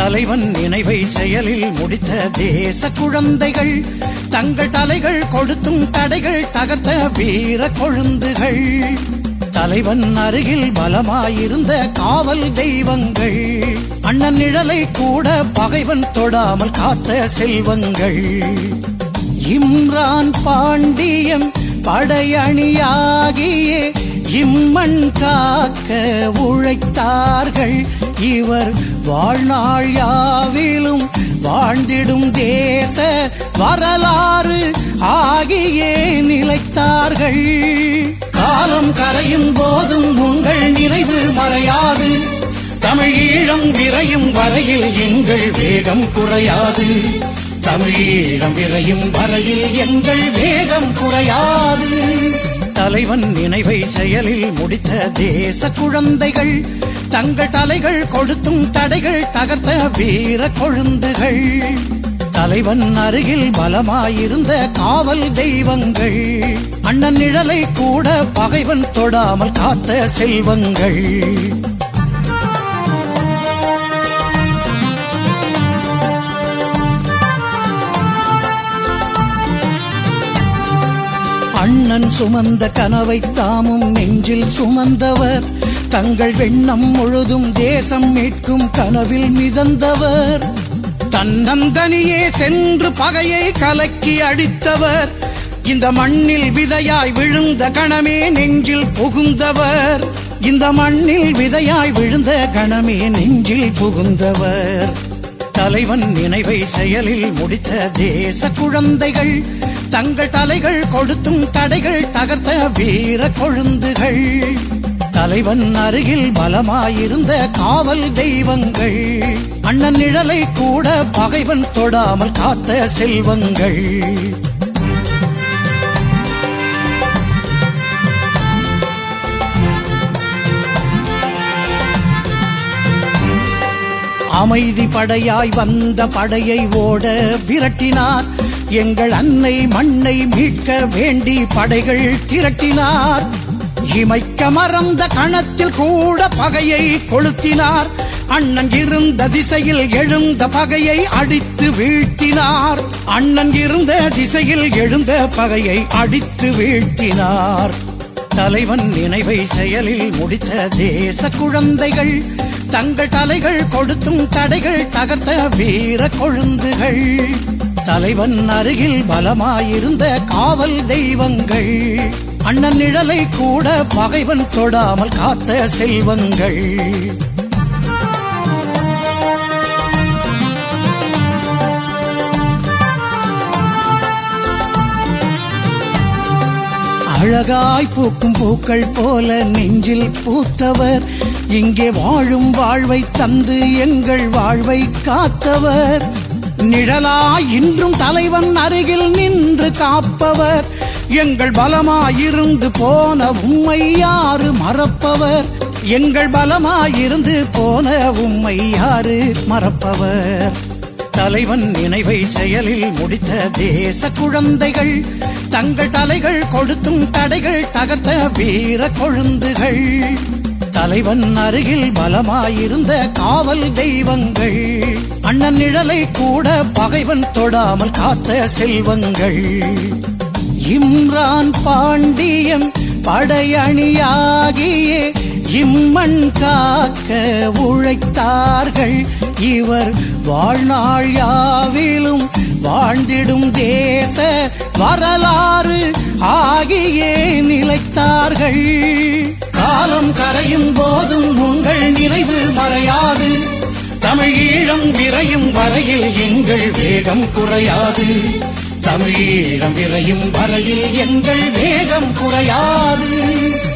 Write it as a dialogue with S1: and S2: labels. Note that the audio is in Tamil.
S1: தலைவன் நினைவை செயலில் முடித்த தேச குழந்தைகள் தங்கள் தலைகள் கொடுத்தும் தடைகள் தகர்த்த வீர கொழுந்துகள் தலைவன் அருகில் பலமாயிருந்த காவல் தெய்வங்கள் அண்ணன் நிழலை கூட பகைவன் தொடாமல் காத்த செல்வங்கள் இம்ரான் பாண்டியன் படையணியாகியே இம்மண் காக்க உழைத்தார்கள் இவர் வாழ்நாள் யாவிலும் வாழ்ந்திடும் தேச வரலாறு ஆகியே நிலைத்தார்கள் காலம் கரையும் போதும் உங்கள் நினைவு மறையாது தமிழீழம் விரையும் வரையில் எங்கள் வேகம் குறையாது தமிழீழம் விரையும் வரையில் எங்கள் வேகம் குறையாது தலைவன் நினைவை செயலில் முடித்த தேச குழந்தைகள் தங்கள் தலைகள் கொடுத்தும் தடைகள் தகர்த்த வீர கொழுந்துகள் தலைவன் அருகில் பலமாயிருந்த காவல் தெய்வங்கள் அண்ணன் நிழலை கூட பகைவன் தொடாமல் காத்த செல்வங்கள் அண்ணன் சுமந்த கனவை தாமும் நெஞ்சில் சுமந்தவர் தங்கள் வெண்ணம் முழுதும் தேசம் மீட்கும் கனவில் மிதந்தவர் தன்னந்தனியே சென்று பகையை கலக்கி அடித்தவர் இந்த மண்ணில் விதையாய் விழுந்த கணமே நெஞ்சில் புகுந்தவர் இந்த மண்ணில் விதையாய் விழுந்த கணமே நெஞ்சில் புகுந்தவர் தலைவன் நினைவை செயலில் முடித்த தேச குழந்தைகள் தங்கள் தலைகள் கொடுத்தும் தடைகள் தகர்த்த வீர கொழுந்துகள் தலைவன் அருகில் பலமாயிருந்த காவல் தெய்வங்கள் அண்ணன் நிழலை கூட பகைவன் தொடாமல் காத்த செல்வங்கள் அமைதி படையாய் வந்த படையை ஓட விரட்டினார் எங்கள் அன்னை மண்ணை மீட்க வேண்டி படைகள் திரட்டினார் இமைக்க மறந்த கணத்தில் கூட பகையை கொளுத்தினார் அண்ணன் இருந்த திசையில் எழுந்த பகையை அடித்து வீழ்த்தினார் அண்ணன் இருந்த திசையில் எழுந்த பகையை அடித்து வீழ்த்தினார் தலைவன் நினைவை செயலில் முடித்த தேச குழந்தைகள் தங்கள் தலைகள் கொடுத்தும் தடைகள் தகர்த்த வீர கொழுந்துகள் தலைவன் அருகில் பலமாயிருந்த காவல் தெய்வங்கள் அண்ணன் நிழலை கூட பகைவன் தொடாமல் காத்த செல்வங்கள் அழகாய் பூக்கும் பூக்கள் போல நெஞ்சில் பூத்தவர் இங்கே வாழும் வாழ்வை தந்து எங்கள் வாழ்வை காத்தவர் நிழலாய் இன்றும் தலைவன் அருகில் நின்று காப்பவர் எங்கள் பலமாயிருந்து போன உம்மை யாரு மறப்பவர் எங்கள் பலமாயிருந்து போன உம்மை யாரு மறப்பவர் தலைவன் நினைவை செயலில் முடித்த தேச குழந்தைகள் தங்கள் தலைகள் கொடுத்தும் தடைகள் தகர்த்த வீர கொழுந்துகள் தலைவன் அருகில் பலமாயிருந்த காவல் தெய்வங்கள் அண்ணன் நிழலை கூட பகைவன் தொடாமல் காத்த செல்வங்கள் இம்ரான் பாண்டியன் படையணியாகியே இம்மண் காக்க உழைத்தார்கள் இவர் வாழ்நாள் யாவிலும் வாழ்ந்திடும் தேச வரலாறு ஆகியே நிலைத்தார்கள் காலம் கரையும் போதும் உங்கள் நினைவு மறையாது தமிழீழம் விரையும் வரையில் எங்கள் வேகம் குறையாது தமிழீழம் விரையும் வரையில் எங்கள் வேகம் குறையாது